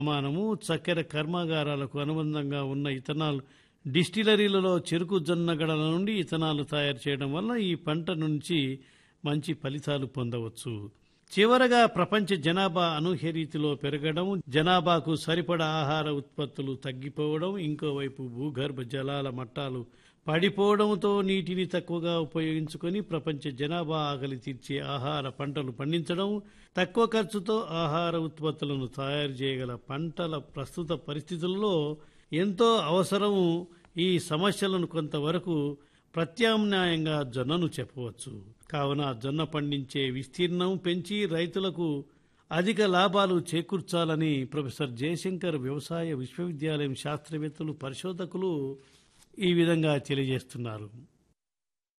మానము చక్కెర కర్మాగారాలకు అనుబంధంగా ఉన్న ఇథనాల్ డిస్టిలరీలలో చెరుకు జొన్న గడల నుండి ఇథనాల్ తయారు చేయడం వల్ల ఈ పంట నుంచి మంచి ఫలితాలు పొందవచ్చు చివరగా ప్రపంచ జనాభా అనూహ్య రీతిలో పెరగడం జనాభాకు సరిపడా ఆహార ఉత్పత్తులు తగ్గిపోవడం ఇంకోవైపు భూగర్భ జలాల మట్టాలు పడిపోవడంతో నీటిని తక్కువగా ఉపయోగించుకొని ప్రపంచ జనాభా ఆకలి తీర్చే ఆహార పంటలు పండించడం తక్కువ ఖర్చుతో ఆహార ఉత్పత్తులను తయారు చేయగల పంటల ప్రస్తుత పరిస్థితుల్లో ఎంతో అవసరం ఈ సమస్యలను కొంతవరకు ప్రత్యామ్నాయంగా జొన్నను చెప్పవచ్చు కావున జొన్న పండించే విస్తీర్ణం పెంచి రైతులకు అధిక లాభాలు చేకూర్చాలని ప్రొఫెసర్ జయశంకర్ వ్యవసాయ విశ్వవిద్యాలయం శాస్త్రవేత్తలు పరిశోధకులు ఈ విధంగా తెలియజేస్తున్నారు